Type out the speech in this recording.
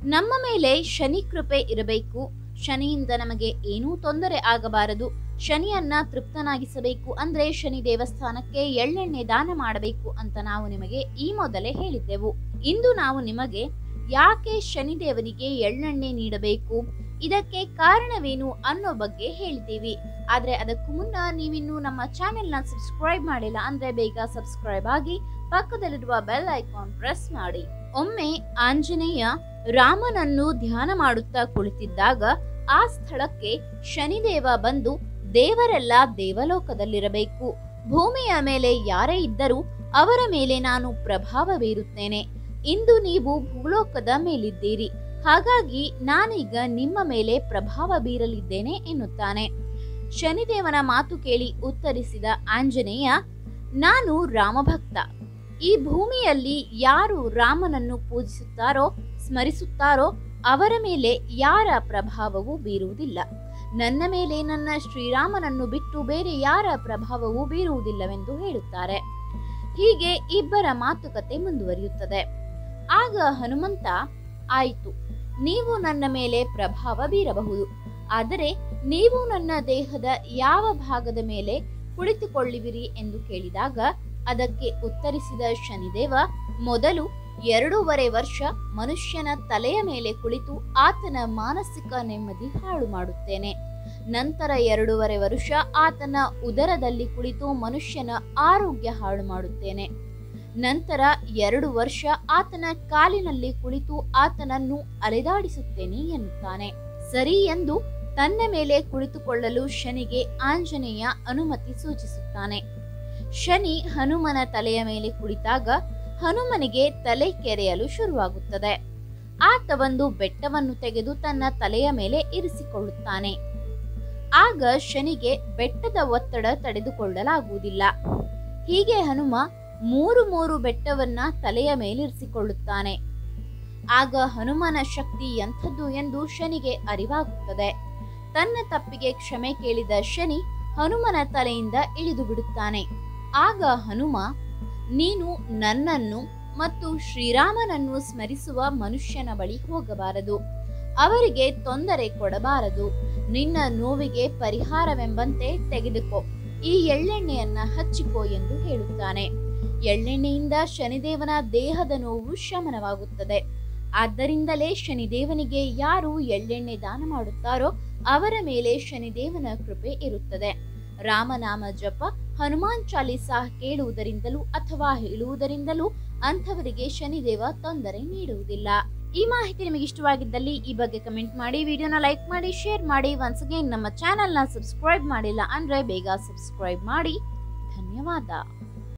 ನಮ್ಮ ಮೇಲೆ ಶನಿ ಕೃಪೆ ಇರಬೇಕು ಶನಿಯಿಂದ ನಮಗೆ ಏನೂ ತೊಂದರೆ ಆಗಬಾರದು ಶನಿಯನ್ನ ತೃಪ್ತನಾಗಿಸಬೇಕು ಅಂದ್ರೆ ಶನಿ ದೇವಸ್ಥಾನಕ್ಕೆ ಎಳ್ಳೆಣ್ಣೆ ದಾನ ಮಾಡಬೇಕು ಅಂತ ನಾವು ನಿಮಗೆ ಈ ಮೊದಲೇ ಹೇಳಿದ್ದೆವು ಇಂದು ನಾವು ನಿಮಗೆ ಯಾಕೆ ಶನಿದೇವನಿಗೆ ಎಳ್ಳೆಣ್ಣೆ ನೀಡಬೇಕು ಇದಕ್ಕೆ ಕಾರಣವೇನು ಅನ್ನೋ ಬಗ್ಗೆ ಹೇಳ್ತೀವಿ ಆದ್ರೆ ಅದಕ್ಕೂ ಮುನ್ನ ನೀವಿನ್ನು ನಮ್ಮ ಚಾನೆಲ್ನ ಸಬ್ಸ್ಕ್ರೈಬ್ ಮಾಡಿಲ್ಲ ಅಂದ್ರೆ ಬೇಗ ಸಬ್ಸ್ಕ್ರೈಬ್ ಆಗಿ ಪಕ್ಕದಲ್ಲಿರುವ ಬೆಲ್ ಐಕಾನ್ ಪ್ರೆಸ್ ಮಾಡಿ ಒಮ್ಮೆ ಆಂಜನೇಯ ರಾಮನನ್ನು ಧ್ಯಾನ ಮಾಡುತ್ತಾ ಕುಳಿತಿದ್ದಾಗ ಆ ಸ್ಥಳಕ್ಕೆ ಶನಿದೇವ ಬಂದು ದೇವರೆಲ್ಲ ದೇವಲೋಕದಲ್ಲಿರಬೇಕು ಭೂಮಿಯ ಮೇಲೆ ಯಾರೇ ಇದ್ದರೂ ಅವರ ಮೇಲೆ ನಾನು ಪ್ರಭಾವ ಬೀರುತ್ತೇನೆ ಇಂದು ನೀವು ಭೂಲೋಕದ ಮೇಲಿದ್ದೀರಿ ಹಾಗಾಗಿ ನಾನೀಗ ನಿಮ್ಮ ಮೇಲೆ ಪ್ರಭಾವ ಬೀರಲಿದ್ದೇನೆ ಎನ್ನುತ್ತಾನೆ ಶನಿದೇವನ ಮಾತು ಕೇಳಿ ಉತ್ತರಿಸಿದ ಆಂಜನೇಯ ನಾನು ರಾಮಭಕ್ತ ಈ ಭೂಮಿಯಲ್ಲಿ ಯಾರು ರಾಮನನ್ನು ಪೂಜಿಸುತ್ತಾರೋ ಸ್ಮರಿಸುತ್ತಾರೋ ಅವರ ಮೇಲೆ ಯಾರ ಪ್ರಭಾವವೂ ಬೀರುವುದಿಲ್ಲ ನನ್ನ ಮೇಲೆ ನನ್ನ ಶ್ರೀರಾಮನನ್ನು ಬಿಟ್ಟು ಬೇರೆ ಯಾರ ಪ್ರಭಾವವೂ ಬೀರುವುದಿಲ್ಲವೆಂದು ಹೇಳುತ್ತಾರೆ ಹೀಗೆ ಇಬ್ಬರ ಮಾತುಕತೆ ಮುಂದುವರಿಯುತ್ತದೆ ಆಗ ಹನುಮಂತ ಆಯಿತು ನೀವು ನನ್ನ ಮೇಲೆ ಪ್ರಭಾವ ಬೀರಬಹುದು ಆದರೆ ನೀವು ನನ್ನ ದೇಹದ ಯಾವ ಭಾಗದ ಮೇಲೆ ಕುಳಿತುಕೊಳ್ಳುವಿರಿ ಎಂದು ಕೇಳಿದಾಗ ಅದಕ್ಕೆ ಉತ್ತರಿಸಿದ ಶನಿದೇವ ಮೊದಲು ಎರಡೂವರೆ ವರ್ಷ ಮನುಷ್ಯನ ತಲೆಯ ಮೇಲೆ ಕುಳಿತು ಆತನ ಮಾನಸಿಕ ನೆಮ್ಮದಿ ಹಾಳು ಮಾಡುತ್ತೇನೆ ನಂತರ ಎರಡೂವರೆ ವರ್ಷ ಆತನ ಉದರದಲ್ಲಿ ಕುಳಿತು ಮನುಷ್ಯನ ಆರೋಗ್ಯ ಹಾಳು ಮಾಡುತ್ತೇನೆ ನಂತರ ಎರಡು ವರ್ಷ ಆತನ ಕಾಲಿನಲ್ಲಿ ಕುಳಿತು ಆತನನ್ನು ಅಲೆದಾಡಿಸುತ್ತೇನೆ ಎನ್ನುತ್ತಾನೆ ಸರಿ ಎಂದು ತನ್ನ ಮೇಲೆ ಕುಳಿತುಕೊಳ್ಳಲು ಶನಿಗೆ ಆಂಜನೇಯ ಅನುಮತಿ ಸೂಚಿಸುತ್ತಾನೆ ಶನಿ ಹನುಮನ ತಲೆಯ ಮೇಲೆ ಕುಳಿತಾಗ ಹನುಮನಿಗೆ ತಲೆ ಕೆರೆಯಲು ಶುರುವಾಗುತ್ತದೆ ಆತ ಒಂದು ಬೆಟ್ಟವನ್ನು ತೆಗೆದು ತನ್ನ ತಲೆಯ ಮೇಲೆ ಇರಿಸಿಕೊಳ್ಳುತ್ತಾನೆ ಆಗ ಶನಿಗೆ ಬೆಟ್ಟದ ಒತ್ತಡ ತಡೆದುಕೊಳ್ಳಲಾಗುವುದಿಲ್ಲ ಹೀಗೆ ಹನುಮ ಮೂರು ಮೂರು ಬೆಟ್ಟವನ್ನ ತಲೆಯ ಮೇಲಿರಿಸಿಕೊಳ್ಳುತ್ತಾನೆ ಆಗ ಹನುಮನ ಶಕ್ತಿ ಎಂಥದ್ದು ಎಂದು ಶನಿಗೆ ಅರಿವಾಗುತ್ತದೆ ತನ್ನ ತಪ್ಪಿಗೆ ಕ್ಷಮೆ ಕೇಳಿದ ಶನಿ ಹನುಮನ ತಲೆಯಿಂದ ಇಳಿದು ಬಿಡುತ್ತಾನೆ ಆಗ ಹನುಮ ನೀನು ನನ್ನನ್ನು ಮತ್ತು ಶ್ರೀರಾಮನನ್ನು ಸ್ಮರಿಸುವ ಮನುಷ್ಯನ ಬಳಿ ಹೋಗಬಾರದು ಅವರಿಗೆ ತೊಂದರೆ ಕೊಡಬಾರದು ನಿನ್ನ ನೋವಿಗೆ ಪರಿಹಾರವೆಂಬಂತೆ ತೆಗೆದುಕೋ ಈ ಎಳ್ಳೆಣ್ಣೆಯನ್ನ ಹಚ್ಚಿಕೋ ಎಂದು ಹೇಳುತ್ತಾನೆ ಎಳ್ಳೆಣ್ಣೆಯಿಂದ ಶನಿದೇವನ ದೇಹದ ನೋವು ಶಮನವಾಗುತ್ತದೆ ಆದ್ದರಿಂದಲೇ ಶನಿದೇವನಿಗೆ ಯಾರು ಎಳ್ಳೆಣ್ಣೆ ದಾನ ಮಾಡುತ್ತಾರೋ ಅವರ ಮೇಲೆ ಶನಿದೇವನ ಕೃಪೆ ಇರುತ್ತದೆ ರಾಮನಾಮ ಜಪ ಹನುಮಾನ್ ಚಾಲೀಸಾ ಕೇಳುವುದರಿಂದಲೂ ಅಥವಾ ಹೇಳುವುದರಿಂದಲೂ ಅಂಥವರಿಗೆ ಶನಿದೇವ ತೊಂದರೆ ನೀಡುವುದಿಲ್ಲ ಈ ಮಾಹಿತಿ ನಿಮಗೆ ಇಷ್ಟವಾಗಿದ್ದಲ್ಲಿ ಈ ಬಗ್ಗೆ ಕಮೆಂಟ್ ಮಾಡಿ ವಿಡಿಯೋನ ಲೈಕ್ ಮಾಡಿ ಶೇರ್ ಮಾಡಿ ಒನ್ಸ್ ಅಗೇನ್ ನಮ್ಮ ಚಾನೆಲ್ನ ಸಬ್ಸ್ಕ್ರೈಬ್ ಮಾಡಿಲ್ಲ ಅಂದ್ರೆ ಬೇಗ ಸಬ್ಸ್ಕ್ರೈಬ್ ಮಾಡಿ ಧನ್ಯವಾದ